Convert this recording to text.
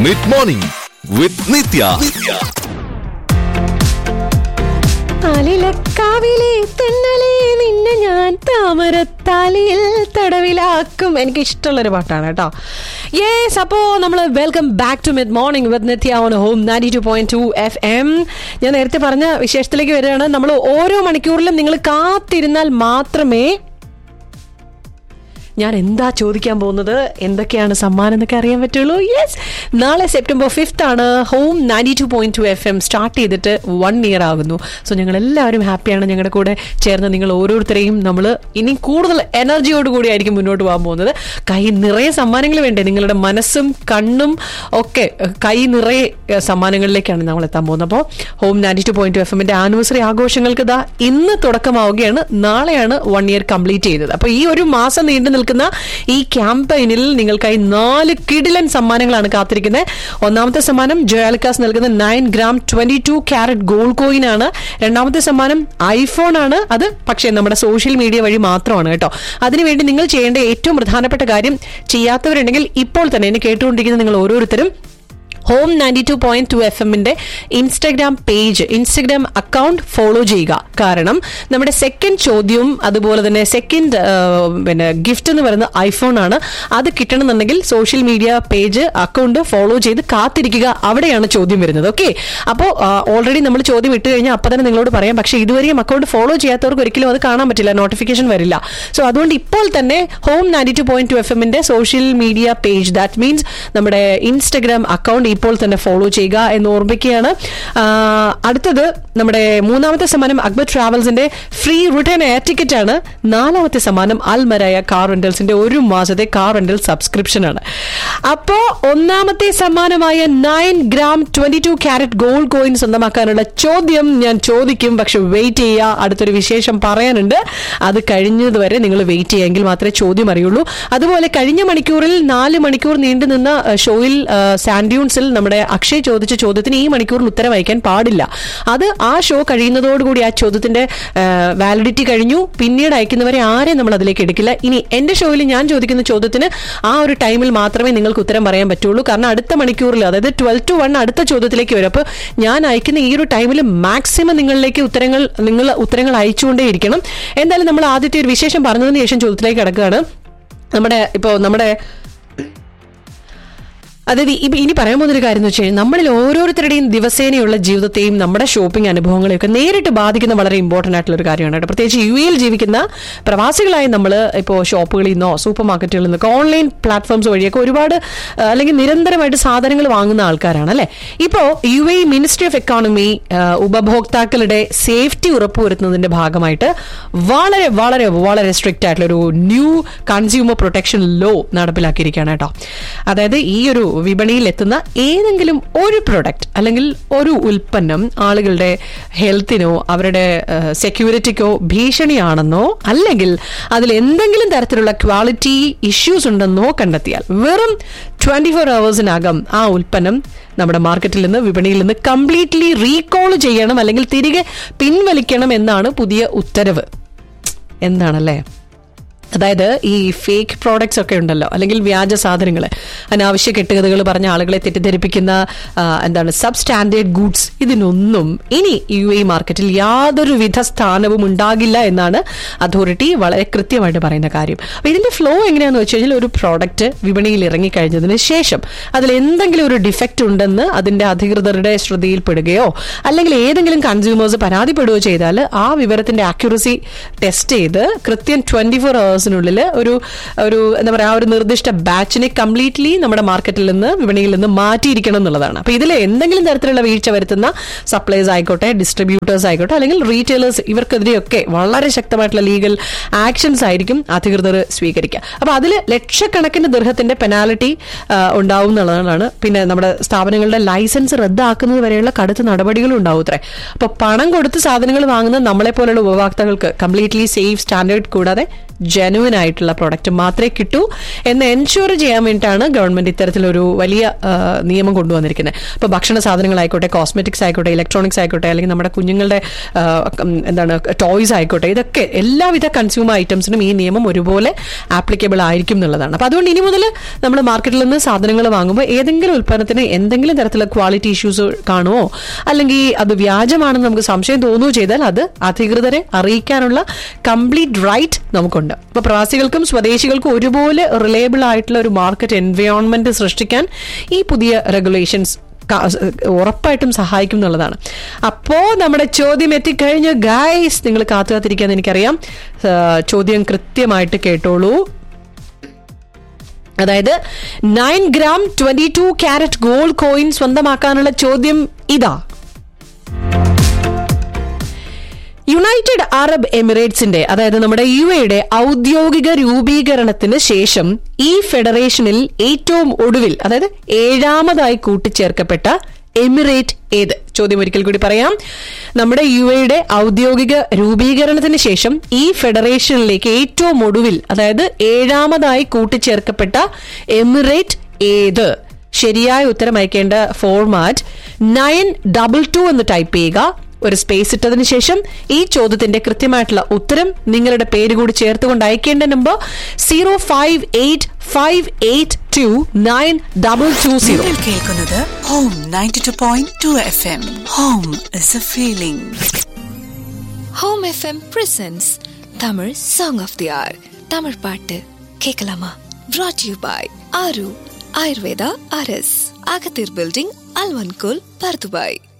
mid morning with നിത്യ ആലിലക്കാവിലെ തെന്നലെ നിന്നെ ഞാൻ താമരത്താലിയിൽ തടവിലാക്കും എനിക്ക് ഇഷ്ടമുള്ളൊരു പാട്ടാണ് കേട്ടോ യേസ് അപ്പോ നമ്മൾ welcome back to mid morning with Nithya on home ninety two point two F M ഞാൻ നേരത്തെ പറഞ്ഞ വിശേഷത്തിലേക്ക് വരികയാണ് നമ്മൾ ഓരോ മണിക്കൂറിലും നിങ്ങൾ കാത്തിരുന്നാൽ മാത്രമേ ഞാൻ എന്താ ചോദിക്കാൻ പോകുന്നത് എന്തൊക്കെയാണ് സമ്മാനം എന്നൊക്കെ അറിയാൻ പറ്റുള്ളൂ യെസ് നാളെ സെപ്റ്റംബർ ഫിഫ്ത്ത് ആണ് home ninety two point two F M start ചെയ്തിട്ട് വൺ ഇയർ ആകുന്നു സോ ഞങ്ങൾ എല്ലാവരും ഹാപ്പിയാണ് ഞങ്ങളുടെ കൂടെ ചേർന്ന് നിങ്ങൾ ഓരോരുത്തരെയും നമ്മൾ ഇനി കൂടുതൽ എനർജിയോട് കൂടി ആയിരിക്കും മുന്നോട്ട് പോകാൻ പോകുന്നത് കൈ നിറയെ സമ്മാനങ്ങൾ വേണ്ടേ നിങ്ങളുടെ മനസ്സും കണ്ണും ഒക്കെ കൈ നിറയെ ഏഹ്, സമ്മാനങ്ങളിലേക്കാണ് നമ്മൾ എത്താൻ പോകുന്നത് അപ്പോൾ home ninety two point two F എമ്മിന്റെ ആനിവേഴ്സറി ആഘോഷങ്ങൾക്ക് ഇതാ ഇന്ന് തുടക്കമാവുകയാണ് നാളെയാണ് വൺ ഇയർ കംപ്ലീറ്റ് ചെയ്തത് അപ്പോൾ ഈ ഒരു മാസം നീണ്ടു നിൽക്കുന്ന ഈ ക്യാമ്പയിനിൽ നിങ്ങൾക്കായി നാല് കിടിലൻ സമ്മാനങ്ങളാണ് കാത്തിരിക്കുന്നത് ഒന്നാമത്തെ സമ്മാനം ജോയാലിക്കാസ് നൽകുന്ന nine gram twenty two carat gold coin ആണ് രണ്ടാമത്തെ സമ്മാനം ഐഫോൺ ആണ് അത് പക്ഷേ നമ്മുടെ സോഷ്യൽ മീഡിയ വഴി മാത്രമാണ് കേട്ടോ അതിനുവേണ്ടി നിങ്ങൾ ചെയ്യേണ്ട ഏറ്റവും പ്രധാനപ്പെട്ട കാര്യം ചെയ്യാത്തവരുണ്ടെങ്കിൽ ഇപ്പോൾ തന്നെ എന്നെ കേട്ടുകൊണ്ടിരിക്കുന്ന നിങ്ങൾ ഓരോരുത്തരും home ninety two point two F എമ്മിന്റെ Instagram page Instagram account follow ചെയ്യുക കാരണം നമ്മുടെ സെക്കൻഡ് ചോദ്യവും അതുപോലെ തന്നെ സെക്കൻഡ് പിന്നെ ഗിഫ്റ്റ് എന്ന് പറയുന്നത് ഐഫോൺ ആണ് അത് കിട്ടണമെന്നുണ്ടെങ്കിൽ social media page account follow ചെയ്ത് കാത്തിരിക്കുക അവിടെയാണ് ചോദ്യം വരുന്നത് ഓക്കെ അപ്പോൾ ഓൾറെഡി നമ്മൾ ചോദ്യം ഇട്ട് കഴിഞ്ഞാൽ അപ്പം തന്നെ നിങ്ങളോട് പറയാം പക്ഷേ ഇതുവരെയും അക്കൗണ്ട് ഫോളോ ചെയ്യാത്തവർക്ക് ഒരിക്കലും അത് കാണാൻ പറ്റില്ല നോട്ടിഫിക്കേഷൻ വരില്ല സോ അതുകൊണ്ട് ഇപ്പോൾ തന്നെ home ninety two point two F എമ്മിന്റെ social media page that means നമ്മുടെ ഇൻസ്റ്റഗ്രാം അക്കൗണ്ട് ഇപ്പോൾ തന്നെ ഫോളോ ചെയ്യുക എന്ന് ഓർമ്മിക്കുകയാണ് ആ, അടുത്തത് നമ്മുടെ മൂന്നാമത്തെ സമ്മാനം അക്ബർ ട്രാവൽസിന്റെ ഫ്രീ റിട്ടേൺ എയർ ടിക്കറ്റ് ആണ് നാലാമത്തെ സമ്മാനം അൽമരായ കാർ റെന്റൽസിന്റെ ഒരു മാസത്തെ കാർ റെന്റൽ സബ്സ്ക്രിപ്ഷൻ ആണ് അപ്പോ ഒന്നാമത്തെ സമ്മാനമായ nine gram twenty two carat gold coin സ്വന്തമാക്കാനുള്ള ചോദ്യം ഞാൻ ചോദിക്കും പക്ഷെ വെയിറ്റ് ചെയ്യുക അടുത്തൊരു വിശേഷം പറയാനുണ്ട് അത് കഴിഞ്ഞതുവരെ നിങ്ങൾ വെയിറ്റ് ചെയ്യുമെങ്കിൽ മാത്രമേ ചോദ്യം അറിയുള്ളൂ അതുപോലെ കഴിഞ്ഞ മണിക്കൂറിൽ നാല് മണിക്കൂർ നീണ്ടു നിന്ന അഹ്, ഷോയിൽ അഹ്, സാൻഡ്യൂൺസിൽ നമ്മുടെ അക്ഷയ് ചോദിച്ച ചോദ്യത്തിന് ഈ മണിക്കൂറിൽ ഉത്തരം അയക്കാൻ പാടില്ല അത് ആ ഷോ കഴിയുന്നതോടുകൂടി ആ ചോദ്യത്തിന്റെ വാലിഡിറ്റി കഴിഞ്ഞു പിന്നീട് അയക്കുന്നവരെ ആരെയും നമ്മൾ അതിലേക്ക് എടുക്കില്ല ഇനി എന്റെ ഷോയിൽ ഞാൻ ചോദിക്കുന്ന ചോദ്യത്തിന് ആ ഒരു ടൈമിൽ മാത്രമേ നിങ്ങൾക്ക് ഉത്തരം പറയാൻ പറ്റുള്ളൂ കാരണം അടുത്ത മണിക്കൂറിൽ അതായത് ട്വൽവ് ടു വൺ അടുത്ത ചോദ്യത്തിലേക്ക് വരും അപ്പോൾ ഞാൻ അയക്കുന്ന ഈ ഒരു ടൈമിൽ മാക്സിമം നിങ്ങളിലേക്ക് ഉത്തരങ്ങൾ നിങ്ങൾ ഉത്തരങ്ങൾ അയച്ചുകൊണ്ടേയിരിക്കണം എന്തായാലും നമ്മൾ ആദ്യത്തെ ഒരു വിശേഷം പറഞ്ഞതിന് ശേഷം ചോദ്യത്തിലേക്ക് കിടക്കുകയാണ് നമ്മുടെ ഇപ്പോൾ നമ്മുടെ അതായത് ഇപ്പൊ ഇനി പറയാൻ പോകുന്ന ഒരു കാര്യം എന്ന് വെച്ച് കഴിഞ്ഞാൽ നമ്മളിൽ ഓരോരുത്തരുടെയും ദിവസേനയുള്ള ജീവിതത്തെയും നമ്മുടെ ഷോപ്പിംഗ് അനുഭവങ്ങളെയും ഒക്കെ നേരിട്ട് ബാധിക്കുന്ന വളരെ ഇമ്പോർട്ടന്റ് ആയിട്ടുള്ള ഒരു കാര്യമാണ് കേട്ടോ പ്രത്യേകിച്ച് യു എയിൽ ജീവിക്കുന്ന പ്രവാസികളായി നമ്മൾ ഇപ്പോൾ ഷോപ്പുകളിൽ നിന്നോ സൂപ്പർ മാർക്കറ്റുകളിൽ നിന്നൊക്കെ ഓൺലൈൻ പ്ലാറ്റ്ഫോംസ് വഴിയൊക്കെ ഒരുപാട് ആ, അല്ലെങ്കിൽ നിരന്തരമായിട്ട് സാധനങ്ങൾ വാങ്ങുന്ന ആൾക്കാരാണ് അല്ലെ ഇപ്പോൾ U A ministry of economy ഉപഭോക്താക്കളുടെ സേഫ്റ്റി ഉറപ്പുവരുത്തുന്നതിന്റെ ഭാഗമായിട്ട് വളരെ വളരെ വളരെ സ്ട്രിക്റ്റ് ആയിട്ടുള്ള ഒരു ന്യൂ കൺസ്യൂമർ പ്രൊട്ടക്ഷൻ ലോ നടപ്പിലാക്കിയിരിക്കുകയാണ് കേട്ടോ അതായത് ഈ ഒരു വിപണിയിൽ എത്തുന്ന ഏതെങ്കിലും ഒരു പ്രൊഡക്റ്റ് അല്ലെങ്കിൽ ഒരു ഉൽപ്പന്നം ആളുകളുടെ ഹെൽത്തിനോ അവരുടെ സെക്യൂരിറ്റിക്കോ ഭീഷണിയാണെന്നോ അല്ലെങ്കിൽ അതിൽ എന്തെങ്കിലും തരത്തിലുള്ള ക്വാളിറ്റി ഇഷ്യൂസ് ഉണ്ടെന്നോ കണ്ടെത്തിയാൽ വെറും ട്വന്റി ഫോർ അവേഴ്സിനകം ആ ഉൽപ്പന്നം നമ്മുടെ മാർക്കറ്റിൽ നിന്ന് വിപണിയിൽ നിന്ന് കംപ്ലീറ്റ്ലി റീകോൾ ചെയ്യണം അല്ലെങ്കിൽ തിരികെ പിൻവലിക്കണം എന്നാണ് പുതിയ ഉത്തരവ് എന്താണല്ലേ അതായത് ഈ ഫേക്ക് പ്രോഡക്ട്സ് ഒക്കെ ഉണ്ടല്ലോ അല്ലെങ്കിൽ വ്യാജ സാധനങ്ങൾ അനാവശ്യ കെട്ടുകഥകൾ പറഞ്ഞ ആളുകളെ തെറ്റിദ്ധരിപ്പിക്കുന്ന ആ, എന്താണ് സബ് സ്റ്റാൻഡേർഡ് ഗുഡ്സ് ഇതിനൊന്നും ഇനി യു എ മാർക്കറ്റിൽ യാതൊരു വിധ സ്ഥാനവും ഉണ്ടാകില്ല എന്നാണ് അതോറിറ്റി വളരെ കൃത്യമായിട്ട് പറയുന്ന കാര്യം അപ്പൊ ഇതിന്റെ ഫ്ലോ എങ്ങനെയാന്ന് വെച്ച് കഴിഞ്ഞാൽ ഒരു പ്രോഡക്റ്റ് വിപണിയിൽ ഇറങ്ങിക്കഴിഞ്ഞതിന് ശേഷം അതിൽ എന്തെങ്കിലും ഒരു ഡിഫക്റ്റ് ഉണ്ടെന്ന് അതിന്റെ അധികൃതരുടെ ശ്രദ്ധയിൽപ്പെടുകയോ അല്ലെങ്കിൽ ഏതെങ്കിലും കൺസ്യൂമേഴ്സ് പരാതിപ്പെടുകയോ ചെയ്താൽ ആ വിവരത്തിന്റെ ആക്യുറസി ടെസ്റ്റ് ചെയ്ത് കൃത്യം ട്വന്റി ഫോർ അവേഴ്സിനുള്ളിൽ ഒരു ഒരു എന്താ പറയാ ആ ഒരു നിർദ്ദിഷ്ട ബാച്ചിനെ കംപ്ലീറ്റ്ലി നമ്മുടെ മാർക്കറ്റിൽ നിന്ന് വിപണിയിൽ നിന്ന് മാറ്റിയിരിക്കണം എന്നുള്ളതാണ് അപ്പൊ ഇതിൽ എന്തെങ്കിലും തരത്തിലുള്ള വീഴ്ച വരുത്തുന്ന സപ്ലൈസ് ആയിക്കോട്ടെ ഡിസ്ട്രിബ്യൂട്ടേഴ്സ് ആയിക്കോട്ടെ അല്ലെങ്കിൽ റീറ്റെയിലേഴ്സ് ഇവർക്കെതിരെയൊക്കെ വളരെ ശക്തമായിട്ടുള്ള ലീഗൽ ആക്ഷൻസ് ആയിരിക്കും അധികൃതർ സ്വീകരിക്കുക അപ്പൊ അതിൽ ലക്ഷക്കണക്കിന് ദൃഹത്തിന്റെ പെനാലിറ്റി ഉണ്ടാവും എന്നുള്ളതാണ് പിന്നെ നമ്മുടെ സ്ഥാപനങ്ങളുടെ ലൈസൻസ് റദ്ദാക്കുന്നത് വരെയുള്ള കടുത്ത നടപടികളും ഉണ്ടാവും അത്രേ അപ്പൊ പണം കൊടുത്ത് സാധനങ്ങൾ വാങ്ങുന്ന നമ്മളെ പോലുള്ള ഉപഭോക്താക്കൾക്ക് കംപ്ലീറ്റ്ലി സേഫ് സ്റ്റാൻഡേർഡ് കൂടാതെ ജെനുവിൻ ആയിട്ടുള്ള പ്രൊഡക്റ്റ് മാത്രമേ കിട്ടൂ എന്ന് എൻഷുർ ചെയ്യാൻ വേണ്ടിയിട്ടാണ് ഗവൺമെന്റ് ഇത്തരത്തിലൊരു വലിയ ആ, നിയമം കൊണ്ടുവന്നിരിക്കുന്നത് ഇപ്പോൾ ഭക്ഷണ സാധനങ്ങളായിക്കോട്ടെ കോസ്മെറ്റിക്സ് ആയിക്കോട്ടെ ഇലക്ട്രോണിക്സ് ആയിക്കോട്ടെ അല്ലെങ്കിൽ നമ്മുടെ കുഞ്ഞുങ്ങളുടെ ആ, ഉം, എന്താണ് ടോയ്സ് ആയിക്കോട്ടെ ഇതൊക്കെ എല്ലാവിധ കൺസ്യൂമർ ഐറ്റംസിനും ഈ നിയമം ഒരുപോലെ ആപ്ലിക്കബിൾ ആയിരിക്കും എന്നുള്ളതാണ് അപ്പോൾ അതുകൊണ്ട് ഇനി മുതൽ നമ്മൾ മാർക്കറ്റിൽ നിന്ന് സാധനങ്ങൾ വാങ്ങുമ്പോൾ ഏതെങ്കിലും ഉൽപ്പന്നത്തിന് എന്തെങ്കിലും തരത്തിലുള്ള ക്വാളിറ്റി ഇഷ്യൂസ് കാണുമോ അല്ലെങ്കിൽ അത് വ്യാജമാണെന്ന് നമുക്ക് സംശയം തോന്നുകയോ ചെയ്താൽ അത് അധികൃതരെ അറിയിക്കാനുള്ള കംപ്ലീറ്റ് റൈറ്റ് നമുക്കുണ്ട് അപ്പൊ പ്രവാസികൾക്കും സ്വദേശികൾക്കും ഒരുപോലെ റിലയബിൾ ആയിട്ടുള്ള ഒരു മാർക്കറ്റ് എൻവയോൺമെന്റ് സൃഷ്ടിക്കാൻ ഈ പുതിയ റെഗുലേഷൻസ് ഉറപ്പായിട്ടും സഹായിക്കും എന്നുള്ളതാണ് അപ്പോ നമ്മുടെ ചോദ്യം എത്തിക്കഴിഞ്ഞു ഗൈസ് നിങ്ങൾ കാത്തു കാത്തിരിക്കാൻ എനിക്കറിയാം ആ, ചോദ്യം കൃത്യമായിട്ട് കേട്ടോളൂ അതായത് nine gram twenty two carat gold coin സ്വന്തമാക്കാനുള്ള ചോദ്യം ഇതാ യുണൈറ്റഡ് അറബ് എമിറേറ്റ്സിന്റെ അതായത് നമ്മുടെ യു എയുടെ ഔദ്യോഗിക രൂപീകരണത്തിന് ശേഷം ഈ ഫെഡറേഷനിൽ ഏറ്റവും ഒടുവിൽ അതായത് ഏഴാമതായി കൂട്ടിച്ചേർക്കപ്പെട്ട എമിറേറ്റ് ഏത് ചോദ്യം ഒരിക്കൽ കൂടി പറയാം നമ്മുടെ യു എയുടെ ഔദ്യോഗിക രൂപീകരണത്തിന് ശേഷം ഈ ഫെഡറേഷനിലേക്ക് ഏറ്റവും ഒടുവിൽ അതായത് ഏഴാമതായി കൂട്ടിച്ചേർക്കപ്പെട്ട എമിറേറ്റ് ഏത് ശരിയായ ഉത്തരം അയക്കേണ്ട ഫോർമാറ്റ് നയൻ ഡബിൾ ടു എന്ന് ടൈപ്പ് ചെയ്യുക ഒരു സ്പേസ് ഇട്ടതിന് ശേഷം ഈ ചോദ്യത്തിന്റെ കൃത്യമായിട്ടുള്ള ഉത്തരം നിങ്ങളുടെ പേര് കൂടി ചേർത്തുകൊണ്ട് അയക്കേണ്ട number zero five eight five eight two nine double two zero നിങ്ങൾ കേൾക്കുന്നത് home ninety two point two F M home is a feeling home FM presents Tamil song of the hour Tamil பாட்டு கேட்கலாமா brought you by Aaru Ayurveda அரஸ் அகத்தீர் building அல்வன்கோல் Bur Dubai